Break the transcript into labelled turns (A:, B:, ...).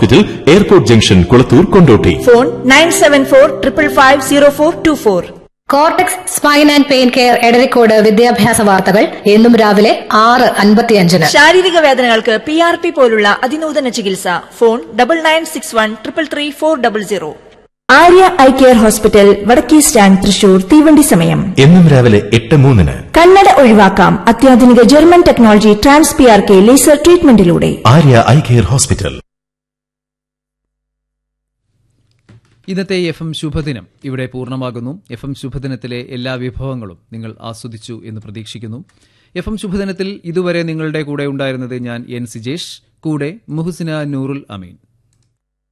A: hospital airport junction Kulathur Kondotty
B: phone nine seven four triple five zero four two four
C: cortex spine and pain care Edarikode വിദ്യാഭ്യാസ വാർത്തകൾ എന്നും രാവിലെ ആറ് അൻപത്തിയഞ്ചിന്
B: ശാരീരിക വേദനകൾക്ക് പി ആർ പി പോലുള്ള അതിനൂതന ചികിത്സ phone double nine six one triple three four double zero Arya eye care hospital വടക്കേ സ്റ്റാൻഡ് തൃശൂർ തീവണ്ടി സമയം
A: എന്നും രാവിലെ എട്ട് മൂന്നിന്
B: കണ്ണട ഒഴിവാക്കാം അത്യാധുനിക German technology trans P R K laser ട്രീറ്റ്മെന്റിലൂടെ
A: ആര്യ ഐ കെയർ ഹോസ്പിറ്റൽ
D: ഇന്നത്തെ എഫ് എം ശുഭദിനം ഇവിടെ പൂർണ്ണമാകുന്നു എഫ് എം ശുഭദിനത്തിലെ എല്ലാ വിഭവങ്ങളും നിങ്ങൾ ആസ്വദിച്ചു എന്ന് പ്രതീക്ഷിക്കുന്നു എഫ് എം ശുഭദിനത്തിൽ ഇതുവരെ നിങ്ങളുടെ കൂടെ ഉണ്ടായിരുന്നത് ഞാൻ എൻ സിജേഷ് കൂടെ മുഹസിന നൂറുൽ അമീൻ